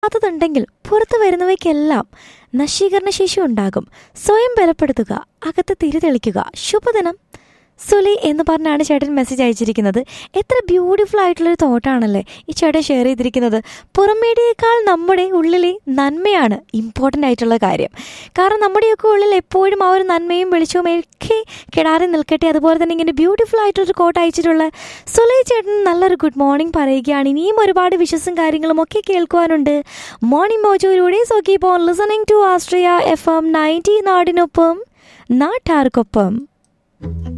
അതുണ്ടെങ്കിൽ പുറത്തു വരുന്നവയ്ക്കെല്ലാം നശീകരണ ശേഷി ഉണ്ടാകും സ്വയം ബലപ്പെടുത്തുക അകത്ത് തിരിതെളിക്കുക ശുഭദിനം സുലി എന്ന് പറഞ്ഞാണ് ചേട്ടൻ മെസ്സേജ് അയച്ചിരിക്കുന്നത് എത്ര ബ്യൂട്ടിഫുൾ ആയിട്ടുള്ളൊരു തോട്ടാണല്ലേ ഈ ചേട്ടൻ ഷെയർ ചെയ്തിരിക്കുന്നത് പുറമേടിയേക്കാൾ നമ്മുടെ ഉള്ളിലെ നന്മയാണ് ഇമ്പോർട്ടൻ്റ് ആയിട്ടുള്ള കാര്യം കാരണം നമ്മുടെയൊക്കെ ഉള്ളിൽ എപ്പോഴും ആ ഒരു നന്മയും വെളിച്ചവും ഒക്കെ കെടാറി നിൽക്കട്ടെ അതുപോലെ തന്നെ ഇങ്ങനെ ബ്യൂട്ടിഫുൾ ആയിട്ടൊരു കോട്ട് അയച്ചിട്ടുള്ള സുലൈ ചേട്ടൻ നല്ലൊരു ഗുഡ് മോർണിംഗ് പറയുകയാണ് ഇനിയും ഒരുപാട് വിഷസും കാര്യങ്ങളും ഒക്കെ കേൾക്കുവാനുണ്ട് മോർണിംഗ് മോജോയിലൂടെ so keep on listening to Austria F M ninety നാടിനൊപ്പം നാട്ടാർക്കൊപ്പം